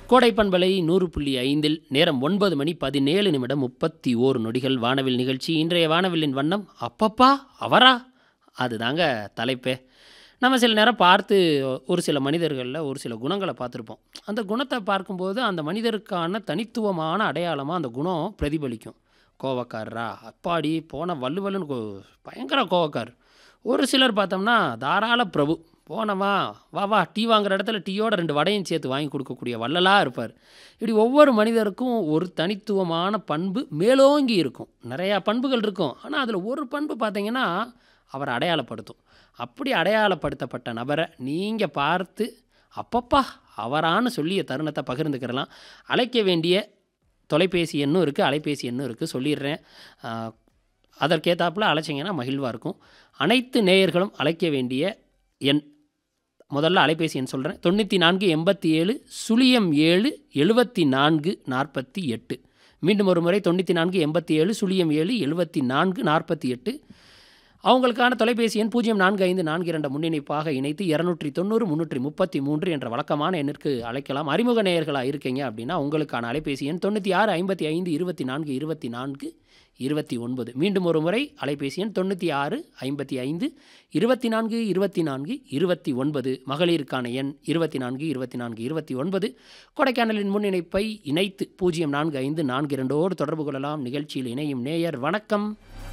கோடை பண்பலை நூறு புள்ளி ஐந்தில் நேரம் ஒன்பது மணி பதினேழு நிமிடம் முப்பத்தி ஓரு நொடிகள் வானவில் நிகழ்ச்சி இன்றைய வானவில்லின் வண்ணம் அப்பப்பா அவரா அதுதாங்க தலைப்பே நம்ம சில நேரம் பார்த்து ஒரு சில மனிதர்களில் ஒரு சில குணங்களை பார்த்துருப்போம் அந்த குணத்தை பார்க்கும்போது அந்த மனிதருக்கான தனித்துவமான அடையாளமாக அந்த குணம் பிரதிபலிக்கும் கோவக்காரரா அப்பாடி போன வள்ளுவலுன்னு கோ பயங்கர கோவக்கார் ஒரு சிலர் பார்த்தோம்னா தாராள பிரபு போனவா வா வா டீ வாங்குற இடத்துல டீயோட ரெண்டு வடையும் சேர்த்து வாங்கி கொடுக்கக்கூடிய வள்ளலாக இருப்பார் இப்படி ஒவ்வொரு மனிதருக்கும் ஒரு தனித்துவமான பண்பு மேலோங்கி இருக்கும் நிறையா பண்புகள் இருக்கும் ஆனால் அதில் ஒரு பண்பு பார்த்தீங்கன்னா அவரை அடையாளப்படுத்தும் அப்படி அடையாளப்படுத்தப்பட்ட நபரை நீங்கள் பார்த்து அப்பப்பா அவரான்னு சொல்லிய தருணத்தை பகிர்ந்துக்கிறலாம் அழைக்க வேண்டிய தொலைபேசி எண்ணும் இருக்குது அலைபேசி எண்ணும் இருக்குது சொல்லிடுறேன் ஆஹ், அதற்கேத்தாப்புல அழைச்சிங்கன்னா மகிழ்வாக இருக்கும் அனைத்து நேயர்களும் அழைக்க வேண்டிய எண் முதல்ல அலைபேசி எண் சொல்கிறேன் தொண்ணூற்றி நான்கு எண்பத்தி ஏழு சுழியம் ஏழு எழுபத்தி நான்கு நாற்பத்தி எட்டு மீண்டும் ஒரு முறை தொண்ணூற்றி நான்கு எண்பத்தி ஏழு சுழியம் ஏழு எழுபத்தி நான்கு நாற்பத்தி எட்டு அவங்களுக்கான தொலைபேசி எண் பூஜ்ஜியம் நான்கு ஐந்து நான்கு இரண்டு முன்னிணைப்பாக இணைத்து இரநூற்றி தொண்ணூறு முந்நூற்றி முப்பத்தி மூன்று என்ற வழக்கமான எண்ணிற்கு அழைக்கலாம் அறிமுக நேயர்களாக இருக்கீங்க அப்படின்னா உங்களுக்கான அலைபேசி எண் தொண்ணூற்றி ஆறு ஐம்பத்தி ஐந்து இருபத்தி நான்கு இருபத்தி நான்கு இருபத்தி ஒன்பது மீண்டும் ஒரு முறை அலைபேசி எண் தொண்ணூற்றி ஆறு ஐம்பத்தி ஐந்து இருபத்தி நான்கு இருபத்தி நான்கு இருபத்தி ஒன்பது மகளிருக்கான எண் இருபத்தி நான்கு இருபத்தி நான்கு இருபத்தி ஒன்பது கொடைக்கானலின் முன்னிணைப்பை இணைத்து பூஜ்ஜியம் நான்கு ஐந்து நான்கு இரண்டோடு தொடர்பு கொள்ளலாம் நிகழ்ச்சியில் இணையும் நேயர் வணக்கம்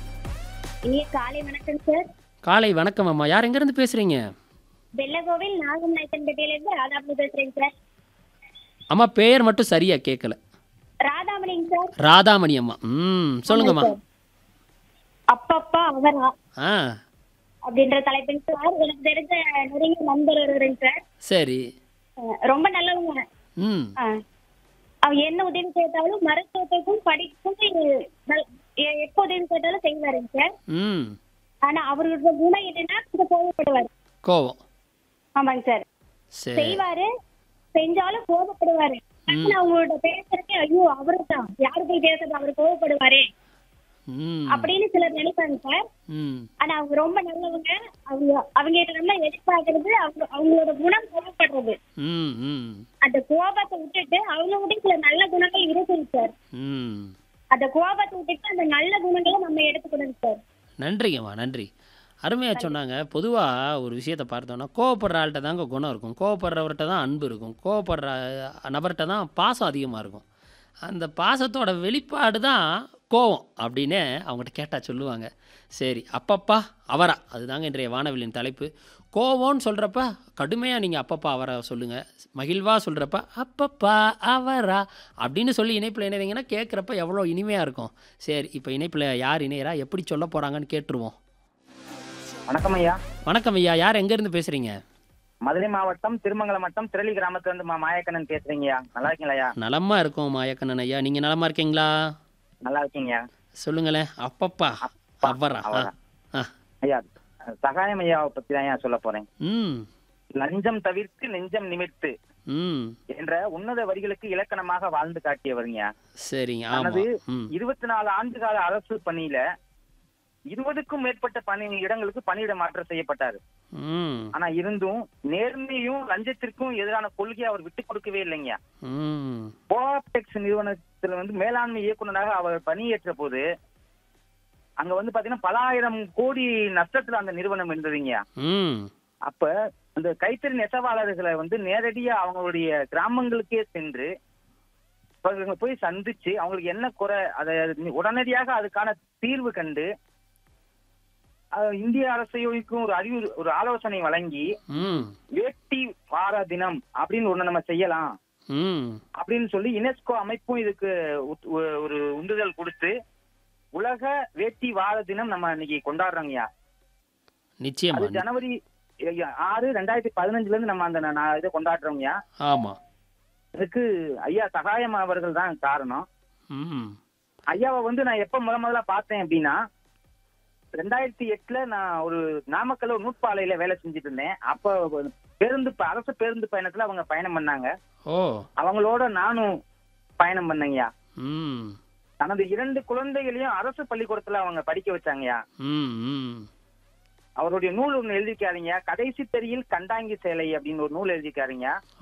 இனிய காலை வணக்கம் சார் காலை வணக்கம் அம்மா யார் எங்கேருந்து பேசுகிறீங்க வெள்ளகோவில் நாகம் நாயக்கன்பேட்டையில இருந்து ராதாமணி பேசுறேங்க சார் அம்மா பேர் மட்டும் சரியா கேட்கல ராதாமணிங்க சார் ராதாமணி அம்மா ம் சொல்லுங்கம்மா அப்பப்பா அவரா ஆ அப்படின்ற தலைப்பின் சார் எனக்கு தெரிஞ்ச நிறைய நண்பர் வருகிறேங்க சார் சரி அஹ் ரொம்ப நல்லவங்க ம் அஹ் அவ என்ன உதவி கேட்டாலும் மருத்துவத்துக்கும் படிப்புக்கும் நல்- எ- எப்ப உதவி கேட்டாலும் செய்வாருங்க சார் ம் ஆனா அவரோட குணம் என்னன்னா கொஞ்சம் கோவப்படுவாரு கோவம் ஆமாங்க சார் சரி செய்வாரு செஞ்சாலும் கோபப்படுவாரு ஆனா அவங்களோட பேசுறதே ஐயோ அவரு தான் யாரு போய் பேசுறது அவர் கோவப்படுவாரே ம் அப்படின்னு சிலர் நினைப்பாங்க சார் ம் ஆனா அவங்க ரொம்ப நல்லவங்க அவங்க அவங்க கிட்ட நம்ம எதிர்பார்க்கறது அவங்க அவங்களோட குணம் கோபப்படுறது ம் ம் அந்த கோபத்தை விட்டுட்டு அவங்க கிட்ட சில நல்ல குணங்கள் இருக்குங்க சார் ம் அந்த கோபத்தை விட்டுட்டு அந்த நல்ல குணங்களை நம்ம எடுத்துக்கணும் சார் நன்றிங்கம்மா நன்றி அருமையாக சொன்னாங்க பொதுவாக ஒரு விஷயத்தை பார்த்தோன்னா கோவப்படுற ஆள்கிட்ட தாங்க குணம் இருக்கும் கோவப்படுறவர்கிட்ட தான் அன்பு இருக்கும் கோவப்படுற நபர்கிட்ட தான் பாசம் அதிகமாக இருக்கும் அந்த பாசத்தோட வெளிப்பாடு தான் கோவம் அப்படின்னு அவங்ககிட்ட கேட்டால் சொல்லுவாங்க சரி அப்பப்பா அவரா அதுதாங்க இன்றைய வானவில்லின் தலைப்பு கோவம்னு சொல்கிறப்ப கடுமையாக நீங்கள் அப்பப்பா அவரா சொல்லுங்கள் மகிழ்வாக சொல்கிறப்ப அப்பப்பா அவரா அப்படின்னு சொல்லி இணைப்பில் இணைவீங்கன்னா கேட்குறப்ப எவ்வளோ இனிமையாக இருக்கும் சரி இப்போ இணைப்பில் யார் இணையரா எப்படி சொல்ல போகிறாங்கன்னு கேட்டுருவோம் வணக்கம் ஐயா வணக்கம் ஐயா யார் எங்கேருந்து பேசுகிறீங்க மதுரை மாவட்டம் திருமங்கலம் வட்டம் திரளி கிராமத்துல இருந்து மா மாயக்கண்ணன் பேசுறீங்கய்யா நல்லா இருக்கீங்களா ஐயா நலமாக இருக்கோம் மாயக்கண்ணன் ஐயா நீங்கள் நலமாக இருக்கீங்களா நல்லா இருக்கீங்க சொல்லுங்களேன் அப்பப்பா அப்பா, அவரா ஆ, அவரா. ஆ ஐயா சகாயம் ஐயாவை பத்தி தான் ஐயா சொல்ல போறேன் ம் லஞ்சம் தவிர்த்து நெஞ்சம் நிமிர்த்து ம் என்ற உன்னத வரிகளுக்கு இலக்கணமாக வாழ்ந்து காட்டியவருங்க சரிங்க தனது ஆமாம் ம் இருபத்தி நாலு ஆண்டு கால அரசு பணியில இருபதுக்கும் மேற்பட்ட பணி இடங்களுக்கு பணியிட மாற்றம் செய்யப்பட்டாரு ம் ஆனா இருந்தும் நேர்மையும் லஞ்சத்திற்கும் எதிரான கொள்கையை அவர் விட்டு கொடுக்கவே இல்லைங்க ம் கோஆப்டெக்ஸ் நிறுவனத்துல வந்து மேலாண்மை இயக்குனராக அவர் பணியேற்ற போது அங்க வந்து பாத்தீங்கன்னா பல ஆயிரம் கோடி நஷ்டத்துல அந்த நிறுவனம் இருந்ததுங்க ம் அப்ப அந்த கைத்தறி நெசவாளர்களை வந்து நேரடியா அவங்களுடைய கிராமங்களுக்கே சென்று அவர்களை போய் சந்திச்சு அவங்களுக்கு என்ன குறை அதை உடனடியாக அதுக்கான தீர்வு கண்டு அஹ், இந்திய அரசைக்கும் ஒரு அறிவு ஒரு ஆலோசனை வழங்கி ம் வேட்டி வார தினம் அப்படின்னு ஒண்ணு நம்ம செய்யலாம் ம் அப்படின்னு சொல்லி யுனெஸ்கோ அமைப்பும் இதுக்கு உத்- ஒ- ஒரு உந்துதல் கொடுத்து உலக வேட்டி வார தினம் நம்ம இன்னைக்கு கொண்டாடுறோங்கய்யா அது நிச்சயமா ஜனவரி ஐயா, ஆறு ரெண்டாயிரத்தி பதினஞ்சுல இருந்து நம்ம அந்த நா- நா- இதை கொண்டாடுறோங்கய்யா ஆமாம் இதுக்கு ஐயா சகாயம் அவர்கள் தான் காரணம் ம் ஐயாவை வந்து நான் எப்ப முத முதல்ல பார்த்தேன் அப்படின்னா ரெண்டாயிரத்தி எட்டுல நான் ஒரு நாமக்கல்ல ஒரு நூற்பாலையில வேலை செஞ்சுட்டு இருந்தேன் அப்ப ஒரு பேருந்து ப- அரசு பேருந்து பயணத்துல அவங்க பயணம் பண்ணாங்க ஓ அவங்களோட நானும் பயணம் பண்ணேங்கய்யா ம் தனது இரண்டு குழந்தைகளையும் அரசு பள்ளிக்கூடத்துல அவங்க படிக்க வச்சாங்கய்யா ம் ம் அவருடைய நூல் ஒண்ணு எழுதியிருக்காருங்க கடைசி தெரியில் கண்டாங்கி சேலை அப்படின்னு ஒரு நூல் எழுதியிருக்காருங்க